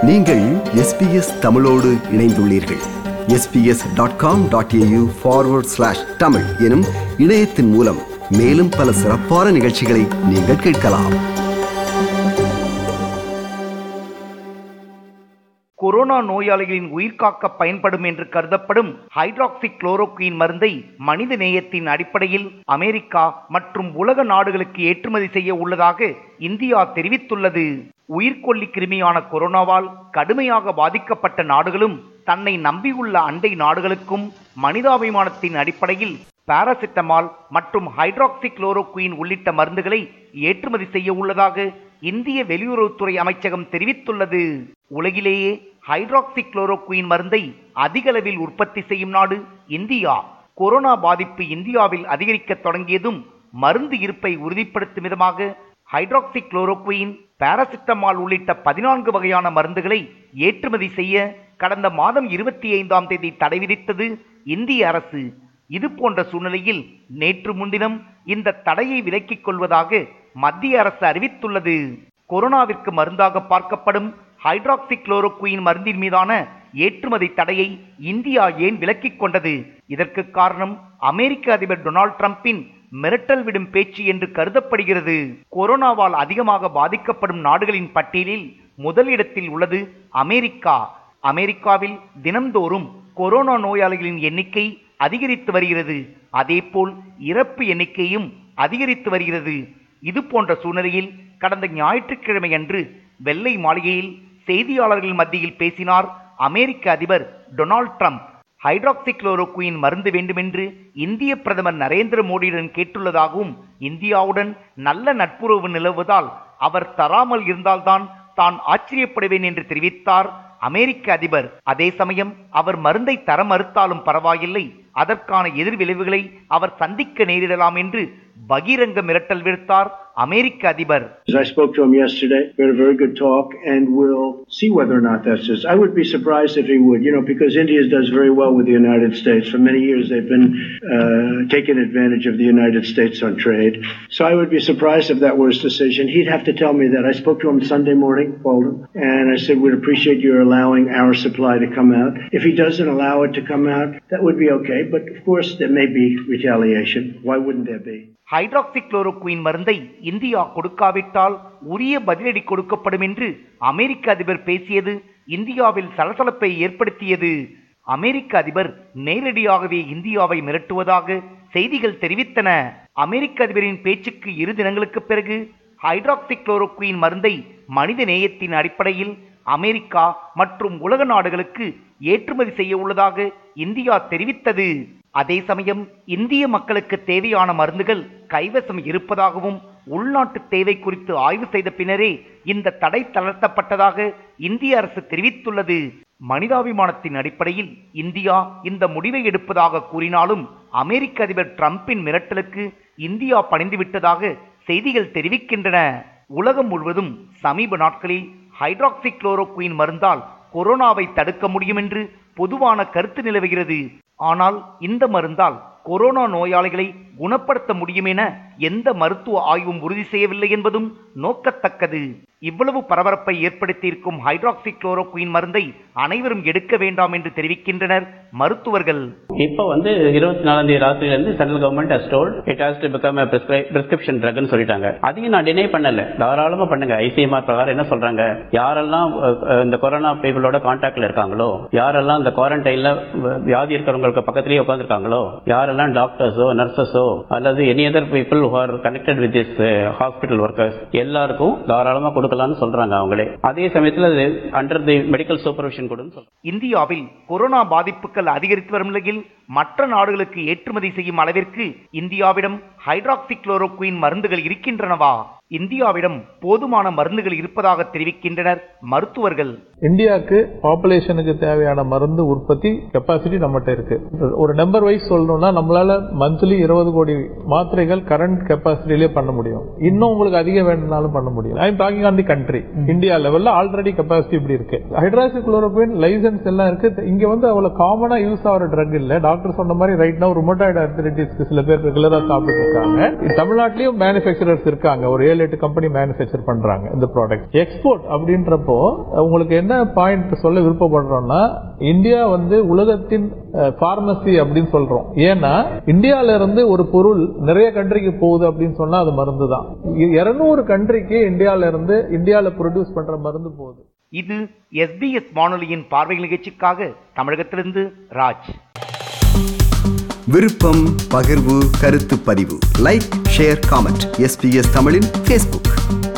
நீங்கள் எஸ்பிஎஸ் தமிழோடு இணைந்துள்ளீர்கள் SBS dot com dot AU forward slash Tamil எனும் இணையத்தின் மூலம் மேலும் பல சிறப்பான நிகழ்ச்சிகளை நீங்கள் கேட்கலாம் கொரோனா நோயாளிகளின் உயிர்காக்க பயன்படும் என்று கருதப்படும் ஹைட்ராக்சி குளோரோகுயின் மருந்தை மனித நேயத்தின் அடிப்படையில் அமெரிக்கா மற்றும் உலக நாடுகளுக்கு ஏற்றுமதி செய்ய உள்ளதாக இந்தியா தெரிவித்துள்ளது உயிர்கொல்லி கிருமியான கொரோனாவால் கடுமையாக பாதிக்கப்பட்ட நாடுகளும் தன்னை நம்பியுள்ள அண்டை நாடுகளுக்கும் மனிதாபிமானத்தின் அடிப்படையில் பாராசிட்டமால் மற்றும் ஹைட்ராக்சி குளோரோகுயின் உள்ளிட்ட மருந்துகளை ஏற்றுமதி செய்ய உள்ளதாக இந்திய வெளியுறவுத்துறை அமைச்சகம் தெரிவித்துள்ளது உலகிலேயே ஹைட்ராக்சி குளோரோகுயின் மருந்தை அதிக அளவில் உற்பத்தி செய்யும் நாடு இந்தியா கொரோனா பாதிப்பு இந்தியாவில் அதிகரிக்க தொடங்கியதும் மருந்து இருப்பை உறுதிப்படுத்தும் விதமாக ஹைட்ராக்சி குளோரோகுயின் பாராசிட்டமால் உள்ளிட்ட பதினான்கு வகையான மருந்துகளை ஏற்றுமதி செய்ய கடந்த மாதம் இருபத்தி ஐந்தாம் தேதி தடை விதித்தது இந்திய அரசு இது போன்ற சூழ்நிலையில் நேற்று முன்தினம் இந்த தடையை விலக்கிக் கொள்வதாக மத்திய அரசு அறிவித்துள்ளது கொரோனாவிற்கு மருந்தாக பார்க்கப்படும் ஹைட்ராக்சி குளோரோகுயின் மருந்தின் மீதான ஏற்றுமதி தடையை இந்தியா ஏன் விலக்கிக் கொண்டது இதற்கு காரணம் அமெரிக்க அதிபர் டொனால்ட் ட்ரம்பின் மிரட்டல் விடும் பேச்சு என்று கருதப்படுகிறது கொரோனாவால் அதிகமாக பாதிக்கப்படும் நாடுகளின் பட்டியலில் முதலிடத்தில் உள்ளது அமெரிக்கா அமெரிக்காவில் தினம்தோறும் கொரோனா நோயாளிகளின் எண்ணிக்கை அதிகரித்து வருகிறது அதேபோல் இறப்பு எண்ணிக்கையும் அதிகரித்து வருகிறது இது போன்ற சூழ்நிலையில் கடந்த ஞாயிற்றுக்கிழமை அன்று வெள்ளை மாளிகையில் செய்தியாளர்கள் மத்தியில் பேசினார் அமெரிக்க அதிபர் டொனால்ட் ட்ரம்ப் ஹைட்ராக்சி குளோரோகுயின் மருந்து வேண்டுமென்று இந்திய பிரதமர் நரேந்திர மோடியுடன் கேட்டுள்ளதாகவும் இந்தியாவுடன் நல்ல நட்புறவு நிலவுவதால் அவர் தராமல் இருந்தால்தான் தான் ஆச்சரியப்படுவேன் என்று தெரிவித்தார் அமெரிக்க அதிபர் அதே சமயம் அவர் மருந்தை தர மறுத்தாலும் பரவாயில்லை அதற்கான எதிர்விளைவுகளை அவர் சந்திக்க நேரிடலாம் என்று பகிரங்க மிரட்டல் விடுத்தார் அமெரிக்க அதிபர் I spoke to him yesterday. We had a very good talk, and we'll see whether or not that's just. I would be surprised if he would, you know, because India does very well with the United States. For many years, they've been uh, taking advantage of the United States on trade. So I would be surprised if that were his decision. He'd have to tell me that. I spoke to him Sunday morning, called him, and I said, "We'd appreciate your allowing our supply to come out. If he doesn't allow it to come out, that would be okay. But of course, there may be retaliation. Why wouldn't there be?" Hydroxychloroquine மருந்தை India கொடுக்காவிட்டால் உரிய பதிலடி கொடுக்கப்படும் என்று அமெரிக்க அதிபர் பேசியது இந்தியாவில் சலசலப்பை ஏற்படுத்தியது அமெரிக்க அதிபர் நேரடியாகவே இந்தியாவை மிரட்டுவதாக செய்திகள் தெரிவித்தன அமெரிக்க அதிபரின் பேச்சுக்கு இரு தினங்களுக்கு பிறகு ஹைட்ராக்சி குளோரோகுயின் மருந்தை மனித நேயத்தின் அடிப்படையில் அமெரிக்கா மற்றும் உலக நாடுகளுக்கு ஏற்றுமதி செய்ய உள்ளதாக இந்தியா தெரிவித்தது அதே சமயம் இந்திய மக்களுக்கு தேவையான மருந்துகள் கைவசம் இருப்பதாகவும் உள்நாட்டு தேவை குறித்து ஆய்வு செய்த பின்னரே இந்த தடை தளர்த்தப்பட்டதாக இந்திய அரசு தெரிவித்துள்ளது மனிதாபிமானத்தின் அடிப்படையில் இந்தியா இந்த முடிவை எடுப்பதாக கூறினாலும் அமெரிக்க அதிபர் டிரம்பின் மிரட்டலுக்கு இந்தியா பணிந்துவிட்டதாக செய்திகள் தெரிவிக்கின்றன உலகம் முழுவதும் சமீப நாட்களில் ஹைட்ராக்சி குளோரோகுயின் மருந்தால் கொரோனாவை தடுக்க முடியும் என்று பொதுவான கருத்து நிலவுகிறது ஆனால் இந்த மருந்தால் கொரோனா நோயாளிகளை குணப்படுத்த முடியும் என எந்த மருத்துவ ஆய்வும் உறுதி செய்யவில்லை என்பதும் நோக்கத்தக்கது இவ்வளவு பரபரப்பை ஏற்படுத்தியிருக்கும் ஹைட்ராக்சி குளோரோகுயின் மருந்தை அனைவரும் எடுக்க வேண்டாம் என்று தெரிவிக்கின்றனர் மருத்துவர்கள் இப்போ வந்து இருபத்தி நாலாம் தேதி ராத்திரில இருந்து central government has told it has to become prescription ட்ரக்னு சொல்லிட்டாங்க அதையும் நான் டினை பண்ணல தாராளமா பண்ணுங்க ஐசிஎம்ஆர் பிரகாரம் என்ன சொல்றாங்க யாரெல்லாம் அஹ், அஹ், இந்த கொரோனா பீப்புளோட கான்டாக்ட்ல இருக்காங்களோ யாரெல்லாம் இந்த குவாரண்டைன்ல வியாதி இருக்கிறவங்களுக்கு பக்கத்திலேயே உட்காந்துருக்காங்களோ யாரெல்லாம் டாக்டர்ஸோ நர்சஸோ அல்லது any other people who are connected with this hospital workers எல்லாருக்கும் தாராளமா கொடுக்கலாம்னு சொல்றாங்க அவங்களே அதே சமயத்துல அண்டர் தி மெடிக்கல் சூப்பர்விஷன் கொடுன்னு சொல்றாங்க இந்தியாவில் கொரோனா பாதிப்புகள் அதிகரித்து வரும் நிலையில் மற்ற நாடுகளுக்கு ஏற்றுமதி செய்யும் அளவிற்கு இந்தியாவிடம் ஹைட்ராக்சி குளோரோகுயின் மருந்துகள் இருக்கின்றனவா இந்தியாவிடம் போதுமான மருந்துகள் இருப்பதாக தெரிவிக்கின்றனர் மருத்துவர்கள் இந்தியாவுக்கு பாப்புலேஷனுக்கு தேவையான மருந்து உற்பத்தி கெப்பாசிட்டி நம்மகிட்ட இருக்கு ஒரு நம்பர் வைஸ் சொல்லணும்னா நம்மளால மந்த்லி இருபது கோடி மாத்திரைகள் கரண்ட் கெப்பாசிட்டிலே பண்ண முடியும் இன்னும் உங்களுக்கு அதிகம் வேணும்னாலும் பண்ண முடியும் I am talking on the country India லெவல்ல ஆல்ரெடி கெப்பாசிட்டி இப்படி இருக்கு ஹைட்ராசி குளோரோபின் லைசன்ஸ் எல்லாம் இருக்கு இங்க வந்து அவ்வளவு காமனா யூஸ் ஆகிற ட்ரக் இல்ல டாக்டர் சொன்ன மாதிரி ரைட் நோ ருமட்டாய்டு அர்த்தரைட்டிஸ்க்கு சில பேர் ரெகுலரா சாப்பிட்டு இருக்காங்க தமிழ்நாட்டிலயும் மேனுஃபேக்சரர்ஸ் இருக்காங்க ஒரு ஏழு எட்டு கம்பெனி மேனுஃபேக்சர் பண்றாங்க இந்த ப்ராடக்ட் எக்ஸ்போர்ட் அப்படின்றப்போ உங்களுக்கு என்ன பாயிண்ட் சொல்ல விருப்பப்படுறோம்னா இந்தியா வந்து உலகத்தின் பார்மசி அப்படின்னு சொல்றோம் ஏன்னா இந்தியால இருந்து ஒரு பொருள் நிறைய கண்ட்ரிக்கு போகுது அப்படின்னு சொன்னா அது மருந்து தான் இருநூறு கண்ட்ரிக்கு இந்தியால இருந்து இந்தியால ப்ரொடியூஸ் பண்ற மருந்து போகுது இது எஸ்பிஎஸ் வானொலியின் பார்வை நிகழ்ச்சிக்காக தமிழகத்திலிருந்து ராஜ் விருப்பம் பகிர்வு கருத்து பதிவு லைக் ஷேர் காமெண்ட் எஸ்பிஎஸ் தமிழின் ஃபேஸ்புக்